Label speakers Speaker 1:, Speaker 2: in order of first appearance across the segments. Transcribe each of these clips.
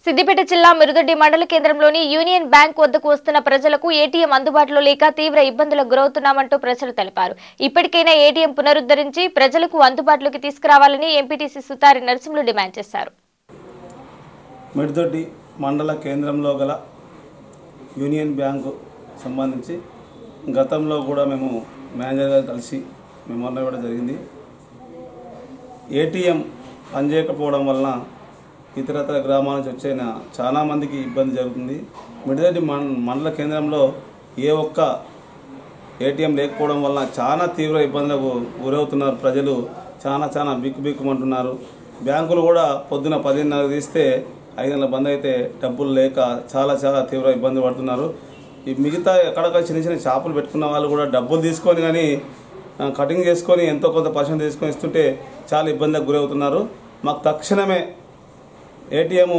Speaker 1: సిద్దిపేట జిల్లా మిరుదొడ్డి మండల కేంద్రంలోని యూనియన్ బ్యాంక్ వద్దకు వస్తున్న ప్రజలకు ఏటీఎం అందుబాటులో లేక తీవ్ర ఇబ్బందులకు గురవుతున్నామంటూ ప్రజలు తెలిపారు ఇప్పటికైనా ఏటీఎం పునరుద్ధరించి ప్రజలకు అందుబాటులోకి తీసుకురావాలని ఎంపీటీసీ సుతారి నరసింహులు డిమాండ్ చేశారు
Speaker 2: మిడిదొడ్డి మండల కేంద్రంలో గల యూనియన్ బ్యాంకు సంబంధించి గతంలో కూడా మేము మేనేజర్ గారు కలిసి మెమోరం ఇవ్వడం జరిగింది ఏటీఎం పనిచేయకపోవడం వలన ఇతరతర గ్రామాల నుంచి వచ్చిన చాలా మందికి ఇబ్బంది జరుగుతుంది మిడిదొడ్డి మం మండల కేంద్రంలో ఏ ఒక్క ఏటీఎం లేకపోవడం వల్ల చాలా తీవ్ర ఇబ్బందులకు గురవుతున్నారు ప్రజలు చాలా చాలా బిక్కు బిక్కుమంటున్నారు బ్యాంకులు కూడా పొద్దున పదిన్నర తీస్తే ఐదు గంటల బంద్ అయితే డబ్బులు లేక చాలా చాలా తీవ్ర ఇబ్బంది పడుతున్నారు ఈ మిగతా ఎక్కడక్కడ చిన్న చిన్న షాపులు పెట్టుకున్న వాళ్ళు కూడా డబ్బులు తీసుకొని కానీ ఆ, కటింగ్ చేసుకొని ఎంతో కొంత పర్సెంట్ తీసుకొని ఇస్తుంటే చాలా ఇబ్బందికి గురవుతున్నారు మాకు తక్షణమే ఏటీఎం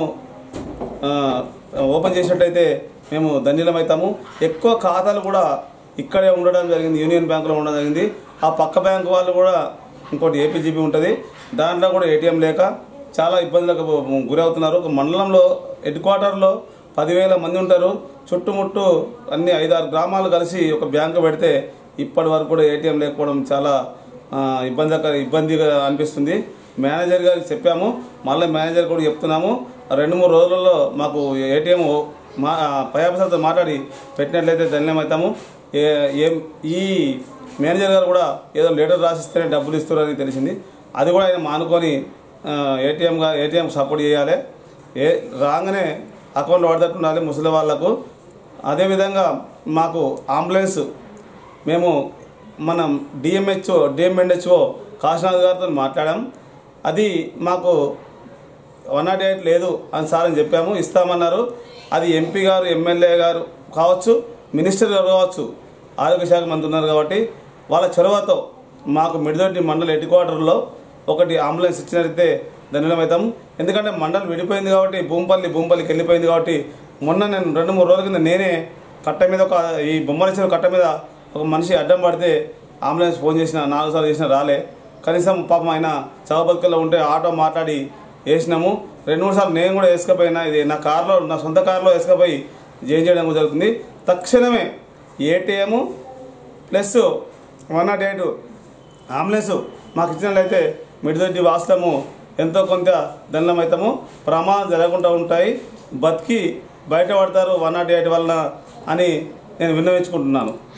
Speaker 2: ఓపెన్ చేసినట్టయితే మేము ధన్యులమవుతాము ఎక్కువ ఖాతాలు కూడా ఇక్కడే ఉండడం జరిగింది యూనియన్ బ్యాంకులో ఉండడం జరిగింది ఆ పక్క బ్యాంకు వాళ్ళు కూడా ఇంకోటి ఏపీజీబీ ఉంటుంది దాంట్లో కూడా ఏటీఎం లేక చాలా ఇబ్బందులకు గురవుతున్నారు ఒక మండలంలో హెడ్ క్వార్టర్లో పదివేల మంది ఉంటారు చుట్టుముట్టు అన్ని ఐదారు గ్రామాలు కలిసి ఒక బ్యాంకు పెడితే ఇప్పటి వరకు కూడా ఏటీఎం లేకపోవడం చాలా ఆ, ఇబ్బందికర ఇబ్బందిగా అనిపిస్తుంది మేనేజర్ గారికి చెప్పాము మళ్ళీ మేనేజర్ కూడా చెప్తున్నాము రెండు మూడు రోజులలో మాకు ఏటీఎం మా పై ఆఫీసర్తో మాట్లాడి పెట్టినట్లయితే ధన్యమవుతాము ఏ ఏం ఈ మేనేజర్ గారు కూడా ఏదో లెటర్ రాసిస్తేనే డబ్బులు ఇస్తారని తెలిసింది అది కూడా ఆయన మానుకొని ఏటీఎంగా ఏటీఎం సపోర్ట్ చేయాలి ఏ రాగానే అకౌంట్లో పడతట్టు ఉండాలి ముసలి వాళ్ళకు అదేవిధంగా మాకు అంబులెన్స్ మేము మనం డిఎంహెచ్ఓ డిఎంఎన్హెచ్ఓ కాశీనాథ్ గారితో మాట్లాడాం అది మాకు వన్ నాట్ ఎయిట్ లేదు అని సార్ అని చెప్పాము ఇస్తామన్నారు అది ఎంపీ గారు ఎమ్మెల్యే గారు కావచ్చు మినిస్టర్ గారు కావచ్చు ఆరోగ్య శాఖ మంత్రి ఉన్నారు కాబట్టి వాళ్ళ చొరవతో మాకు మిడిదొడ్డి మండల హెడ్ క్వార్టర్లో ఒకటి అంబులెన్స్ ఇచ్చినట్లయితే ధన్యవాదం ఎందుకంటే మండలం విడిపోయింది కాబట్టి భూంపల్లి భూంపల్లికి వెళ్ళిపోయింది కాబట్టి మొన్న నేను రెండు మూడు రోజుల కింద నేనే కట్ట మీద ఒక ఈ బొమ్మరిచిన కట్ట మీద ఒక మనిషి అడ్డం పడితే అంబులెన్స్ ఫోన్ చేసిన నాలుగు సార్లు చేసిన రాలే కనీసం పాపం ఆయన చౌబతికల్లో ఉంటే ఆటో మాట్లాడి వేసినాము రెండు మూడు సార్లు నేను కూడా వేసుకపోయినా ఇది నా కార్లో నా సొంత కార్లో వేసుకపోయి జైన్ చేయడం కూడా జరుగుతుంది తక్షణమే ATM plus one naught eight ambulance మాకు ఇచ్చినట్లయితే మిడిదొడ్డి వాస్తవము ఎంతో కొంత దండం అవుతాము ప్రమాదం జరగకుండా ఉంటాయి బతికి బయటపడతారు వన్ నాట్ ఎయిట్ వలన అని నేను విన్నవించుకుంటున్నాను